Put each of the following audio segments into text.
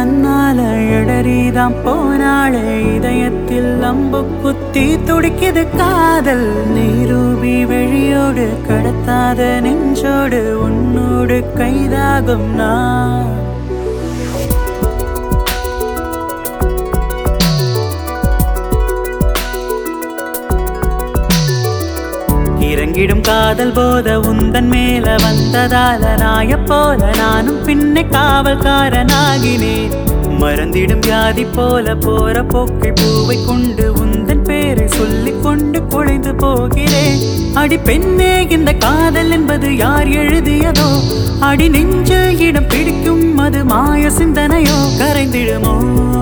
தன்னால எடறிதான் போனாளே இதயத்தில் அம்பு குத்தி துடிக்குது காதல் நீரூபி வெளியோடு கடத்தாத நெஞ்சோடு உன்னோடு கைதாகும் நான் இறங்கிடும் காதல் போத உந்தன் மேல வந்ததால நாய போல நானும் பின்னை காவல்காரனாகினேன் மறந்திடும் வியாதி போல போற போக்கில் பூவை கொண்டு உந்தன் பேரை சொல்லிக் கொண்டு குழைந்து போகிறேன் அடி பெண்ணே இந்த காதல் என்பது யார் எழுதியதோ அடி நெஞ்சில் இடம் பிடிக்கும் அது மாய சிந்தனையோ கரைந்திடுமோ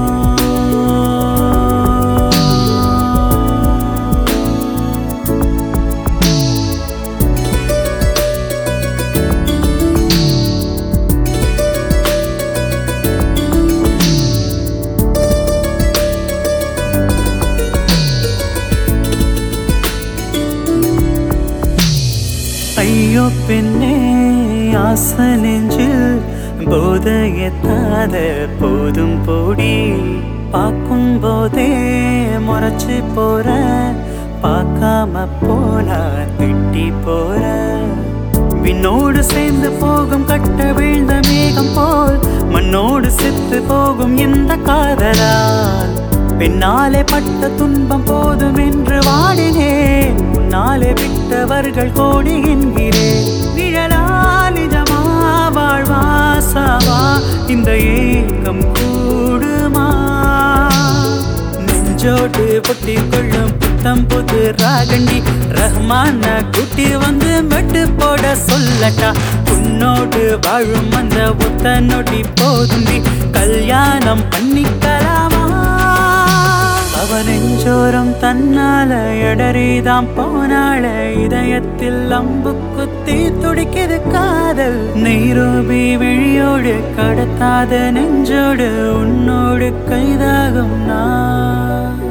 ஐயோ பெண்ணே ஆச நெஞ்சில் போதையத்தாத போதும் போடி பார்க்கும் போதே முறைச்சு போற பார்க்காம போனா திட்டி போற விண்ணோடு சேர்ந்து போகும் கட்ட வீழ்ந்த மேகம் போல் மண்ணோடு செத்து போகும் இந்த காதலால் பின்னாலே பட்ட துன்பம் போதும் என்று வாடினேன் முன்னாலே விட்டவர்கள் கோடி என்கிறேன் நிழலா நிஜமா வாழ்வா சாவா இந்த ஏக்கம் கூடுமா நெஞ்சோடு பொட்டி கொள்ளும் புத்தம் புது ராகண்டி ரஹ்மான குட்டி வந்து மெட்டு போட சொல்லட்டா உன்னோடு வாழும் அந்த ஒத்த நொடி போதுண்டி கல்யாணம் பண்ணிக்கலாமா அவ நெஞ்சோரம் தன்னால எடறிதான் போனாள இதயத்தில் அம்பு குத்தி துடிக்குது காதல் நெய்ரோபி விழியோடு கடத்தாத நெஞ்சோடு உன்னோடு கைதாகும் நான்